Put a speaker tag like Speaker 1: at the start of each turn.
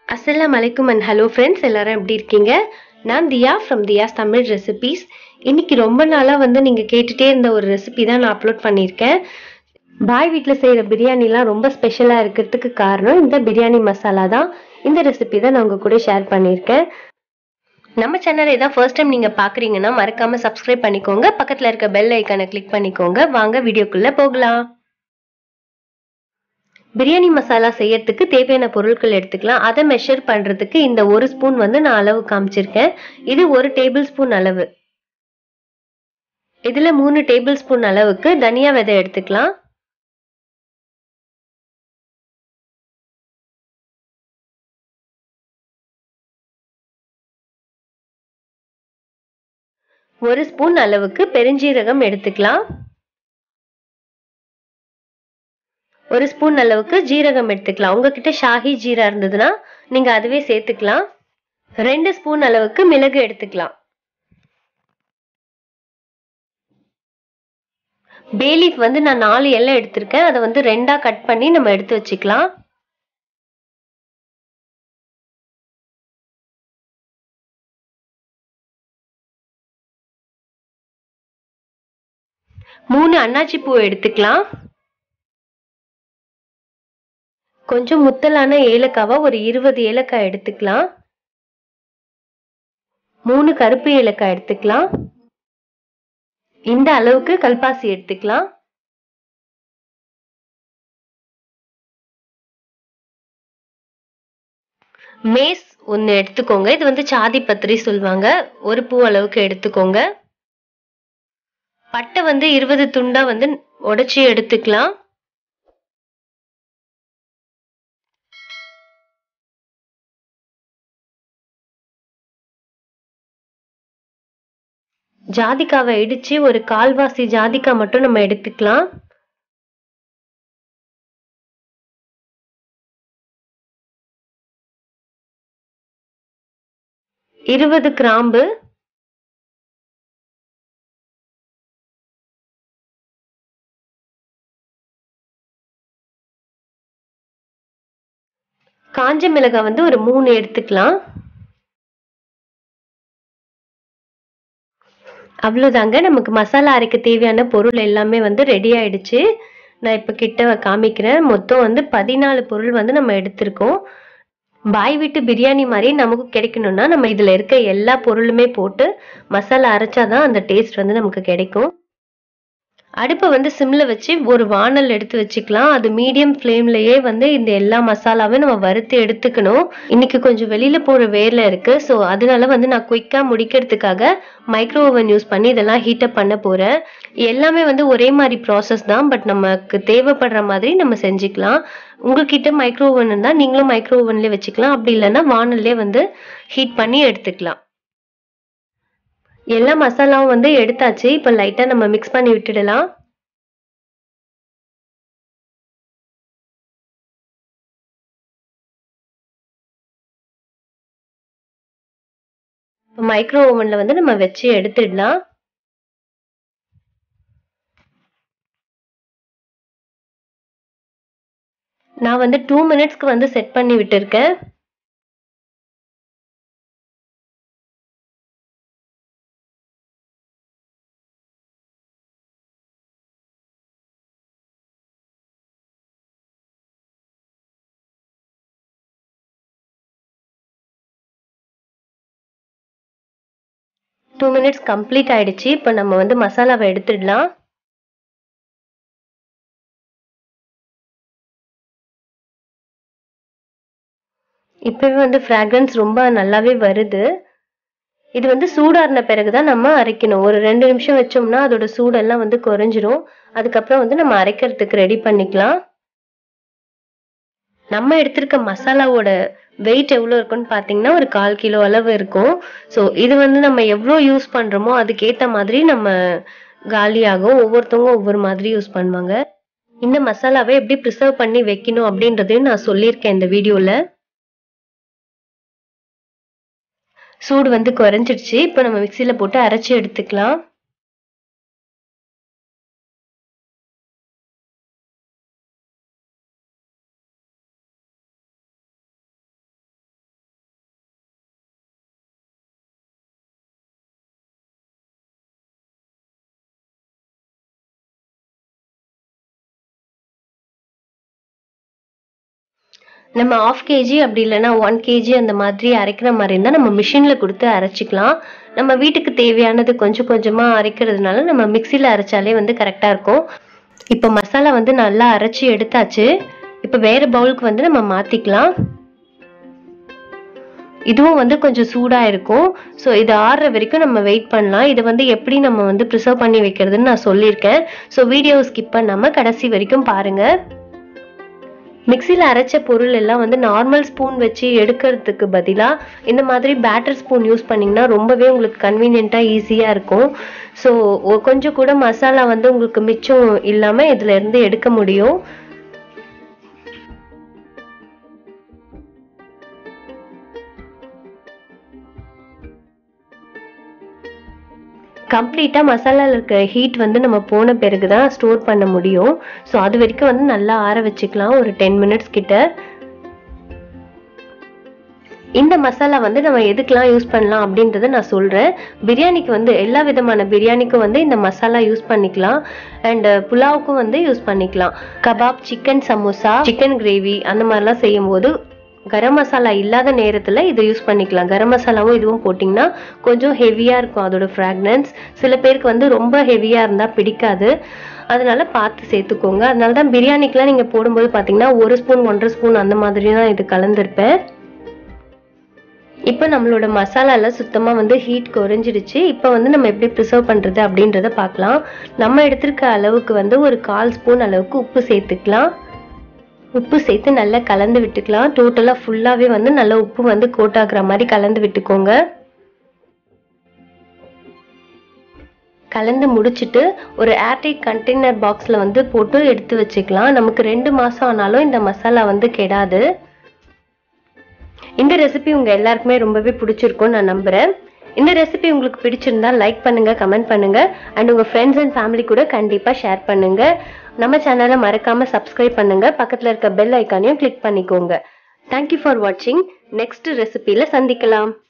Speaker 1: அஸ்ஸலாம் அலைக்கும் and hello friends எல்லாரும் எப்படி இருக்கீங்க நான் தியா ஃப்ரம் தியாஸ் தமிழ் ரெசிபீஸ் இன்னைக்கு ரொம்ப நாளாக வந்து நீங்கள் கேட்டுட்டே இருந்த ஒரு ரெசிபி தான் நான் அப்லோட் பண்ணியிருக்கேன் பாய் வீட்டில் செய்கிற பிரியாணிலாம் ரொம்ப ஸ்பெஷலாக இருக்கிறதுக்கு காரணம் இந்த பிரியாணி மசாலா தான் இந்த ரெசிபி தான் நான் உங்கள் கூட ஷேர் பண்ணியிருக்கேன் நம்ம சேனலை தான் ஃபர்ஸ்ட் டைம் நீங்கள் பார்க்குறீங்கன்னா மறக்காமல் சப்ஸ்கிரைப் பண்ணிக்கோங்க பக்கத்தில் இருக்க பெல் ஐக்கானை கிளிக் பண்ணிக்கோங்க வாங்க வீடியோக்குள்ளே போகலாம் பிரியாணி மசாலா செய்யறதுக்கு தேவையான பொருட்கள் எடுத்துக்கலாம் அதை மெஷர் பண்றதுக்கு இந்த ஒரு ஸ்பூன் வந்து நான் அளவு காமிச்சிருக்கேன் இது ஒரு டேபிள் ஸ்பூன் அளவு இதுல மூணு டேபிள் ஸ்பூன் அளவுக்கு தனியா விதை எடுத்துக்கலாம் ஒரு ஸ்பூன் அளவுக்கு பெருஞ்சீரகம் எடுத்துக்கலாம் ஒரு ஸ்பூன் அளவுக்கு ஜீரகம் எடுத்துக்கலாம் உங்ககிட்ட ஷாஹி ஜீரா இருந்ததுன்னா நீங்க அதுவே சேர்த்துக்கலாம் ரெண்டு ஸ்பூன் அளவுக்கு மிளகு எடுத்துக்கலாம் பேலீஃப் வந்து நான் நாலு எல்லாம் எடுத்திருக்கேன் அதை வந்து ரெண்டா கட் பண்ணி நம்ம எடுத்து வச்சுக்கலாம் மூணு அன்னாச்சி பூ எடுத்துக்கலாம் கொஞ்சம் முத்தலான ஏலக்காவா ஒரு இருபது ஏலக்காய் எடுத்துக்கலாம் மூணு கருப்பு ஏலக்காய் எடுத்துக்கலாம் இந்த அளவுக்கு கல்பாசி எடுத்துக்கலாம் மேஸ் ஒன்று எடுத்துக்கோங்க இது வந்து சாதி பத்திரி சொல்லுவாங்க ஒரு பூ அளவுக்கு எடுத்துக்கோங்க பட்டை வந்து இருபது துண்டா வந்து உடைச்சி எடுத்துக்கலாம் ஜாதிக்காவை இடிச்சு ஒரு கால்வாசி ஜாதிக்காய் மட்டும் நம்ம எடுத்துக்கலாம் இருபது கிராம்பு காஞ்ச மிளகாய் வந்து ஒரு மூணு எடுத்துக்கலாம் அவ்வளோதாங்க நமக்கு மசாலா அரைக்க தேவையான பொருள் எல்லாமே வந்து ரெடி ஆயிடுச்சு நான் இப்போ கிட்ட காமிக்கிறேன் மொத்தம் வந்து பதினாலு பொருள் வந்து நம்ம எடுத்திருக்கோம் பாய் வீட்டு பிரியாணி மாதிரி நமக்கு கிடைக்கணும்னா நம்ம இதில் இருக்க எல்லா பொருளுமே போட்டு மசாலா அரைச்சாதான் அந்த டேஸ்ட் வந்து நமக்கு கிடைக்கும் அடுப்பை வந்து சிம்ல வச்சு ஒரு வானல் எடுத்து வச்சுக்கலாம் அது மீடியம் ஃப்ளேம்லயே வந்து இந்த எல்லா மசாலாவையும் நம்ம வறுத்து எடுத்துக்கணும் இன்னைக்கு கொஞ்சம் வெளியில போற வேலை இருக்கு ஸோ அதனால வந்து நான் குயிக்கா முடிக்கிறதுக்காக மைக்ரோ ஓவன் யூஸ் பண்ணி இதெல்லாம் ஹீட்டப் பண்ண போறேன் எல்லாமே வந்து ஒரே மாதிரி ப்ராசஸ் தான் பட் நமக்கு தேவைப்படுற மாதிரி நம்ம செஞ்சுக்கலாம் உங்ககிட்ட மைக்ரோ ஓவன் இருந்தால் நீங்களும் மைக்ரோ ஓவன்லேயே வச்சுக்கலாம் அப்படி இல்லைன்னா வானல்லே வந்து ஹீட் பண்ணி எடுத்துக்கலாம் எல்லா மசாலாவும் வந்து எடுத்தாச்சு இப்போ லைட்டாக நம்ம மிக்ஸ் பண்ணி விட்டுடலாம் மைக்ரோ ஓவனில் வந்து நம்ம வச்சு எடுத்துடலாம் நான் வந்து டூ மினிட்ஸ்க்கு வந்து செட் பண்ணி விட்டுருக்கேன் டூ மினிட்ஸ் கம்ப்ளீட் ஆயிடுச்சு இப்போ நம்ம வந்து மசாலாவை எடுத்துடலாம் இப்பவே வந்து ஃப்ராக்ரன்ஸ் ரொம்ப நல்லாவே வருது இது வந்து சூடாறின பிறகுதான் நம்ம அரைக்கணும் ஒரு ரெண்டு நிமிஷம் வச்சோம்னா அதோட சூடெல்லாம் வந்து குறைஞ்சிரும் அதுக்கப்புறம் வந்து நம்ம அரைக்கிறதுக்கு ரெடி பண்ணிக்கலாம் நம்ம எடுத்திருக்க மசாலாவோட வெயிட் எவ்வளோ இருக்குன்னு பார்த்தீங்கன்னா ஒரு கால் கிலோ அளவு இருக்கும் ஸோ இது வந்து நம்ம எவ்வளோ யூஸ் பண்ணுறோமோ அதுக்கேற்ற மாதிரி நம்ம காலியாகும் ஒவ்வொருத்தவங்க ஒவ்வொரு மாதிரி யூஸ் பண்ணுவாங்க இந்த மசாலாவை எப்படி ப்ரிசர்வ் பண்ணி வைக்கணும் அப்படின்றதையும் நான் சொல்லியிருக்கேன் இந்த வீடியோவில் சூடு வந்து குறைஞ்சிடுச்சு இப்போ நம்ம மிக்சியில் போட்டு அரைச்சி எடுத்துக்கலாம் நம்ம ஆஃப் கேஜி அப்படி இல்லைன்னா ஒன் கேஜி அந்த மாதிரி அரைக்கிற மாதிரி இருந்தால் நம்ம மிஷினில் கொடுத்து அரைச்சிக்கலாம் நம்ம வீட்டுக்கு தேவையானது கொஞ்சம் கொஞ்சமாக அரைக்கிறதுனால நம்ம மிக்சியில் அரைச்சாலே வந்து கரெக்டாக இருக்கும் இப்போ மசாலா வந்து நல்லா அரைச்சி எடுத்தாச்சு இப்போ வேறு பவுலுக்கு வந்து நம்ம மாற்றிக்கலாம் இதுவும் வந்து கொஞ்சம் சூடாக இருக்கும் ஸோ இது ஆறுற வரைக்கும் நம்ம வெயிட் பண்ணலாம் இதை வந்து எப்படி நம்ம வந்து ப்ரிசர்வ் பண்ணி வைக்கிறதுன்னு நான் சொல்லியிருக்கேன் ஸோ வீடியோவை ஸ்கிப் பண்ணாமல் கடைசி வரைக்கும் பாருங்கள் மிக்சியில் அரைச்ச பொருள் எல்லாம் வந்து நார்மல் ஸ்பூன் வச்சு எடுக்கிறதுக்கு பதிலாக இந்த மாதிரி பேட்டர் ஸ்பூன் யூஸ் பண்ணிங்கன்னா ரொம்பவே உங்களுக்கு கன்வீனியண்ட்டாக ஈஸியாக இருக்கும் ஸோ கொஞ்சம் கூட மசாலா வந்து உங்களுக்கு மிச்சம் இல்லாமல் இதில் இருந்து எடுக்க முடியும் கம்ப்ளீட்டாக மசாலாவில் இருக்க ஹீட் வந்து நம்ம போன பிறகு தான் ஸ்டோர் பண்ண முடியும் ஸோ அது வரைக்கும் வந்து நல்லா ஆற வச்சுக்கலாம் ஒரு டென் மினிட்ஸ் கிட்ட இந்த மசாலா வந்து நம்ம எதுக்கெல்லாம் யூஸ் பண்ணலாம் அப்படின்றத நான் சொல்கிறேன் பிரியாணிக்கு வந்து எல்லா விதமான பிரியாணிக்கும் வந்து இந்த மசாலா யூஸ் பண்ணிக்கலாம் அண்ட் புலாவுக்கும் வந்து யூஸ் பண்ணிக்கலாம் kebab chicken samosa chicken gravy அந்த மாதிரிலாம் செய்யும்போது கரம் மசாலா இல்லாத நேரத்தில் இதை யூஸ் பண்ணிக்கலாம் கரம் மசாலாவும் இதுவும் போட்டிங்கன்னா கொஞ்சம் ஹெவியாக இருக்கும் அதோட ஃப்ராக்னன்ஸ் சில பேருக்கு வந்து ரொம்ப ஹெவியாக இருந்தால் பிடிக்காது அதனால பார்த்து சேர்த்துக்கோங்க அதனால தான் பிரியாணிக்கெலாம் நீங்கள் போடும்போது பார்த்தீங்கன்னா ஒரு ஸ்பூன் ஒன்றரை ஸ்பூன் அந்த மாதிரி தான் இது கலந்துருப்பேன் இப்போ நம்மளோட மசாலால சுத்தமாக வந்து ஹீட் குறைஞ்சிடுச்சு இப்போ வந்து நம்ம எப்படி ப்ரிசர்வ் பண்ணுறது அப்படின்றத பார்க்கலாம் நம்ம எடுத்திருக்க அளவுக்கு வந்து ஒரு கால் ஸ்பூன் அளவுக்கு உப்பு சேர்த்துக்கலாம் உப்பு சேர்த்து நல்லா கலந்து விட்டுக்கலாம் டோட்டலாக ஃபுல்லாகவே வந்து நல்லா உப்பு வந்து கோட் ஆகுற மாதிரி கலந்து விட்டுக்கோங்க கலந்து முடிச்சுட்டு ஒரு ஏர்டைட் கண்டெய்னர் பாக்ஸில் வந்து போட்டு எடுத்து வச்சுக்கலாம் நமக்கு ரெண்டு மாதம் ஆனாலும் இந்த மசாலா வந்து கெடாது இந்த ரெசிபி உங்கள் எல்லாருக்குமே ரொம்பவே பிடிச்சிருக்கும்னு நான் நம்புகிறேன் இந்த ரெசிபி உங்களுக்கு பிடிச்சிருந்தா லைக் பண்ணுங்க கமெண்ட் பண்ணுங்க அண்ட் உங்க ஃப்ரெண்ட்ஸ் அண்ட் ஃபேமிலி கூட கண்டிப்பா ஷேர் பண்ணுங்க நம்ம சேனலை மறக்காம சப்ஸ்கிரைப் பண்ணுங்க பக்கத்துல இருக்க பெல் ஐக்கானையும் கிளிக் பண்ணிக்கோங்க தேங்க்யூ ஃபார் வாட்சிங் நெக்ஸ்ட் ரெசிபியில சந்திக்கலாம்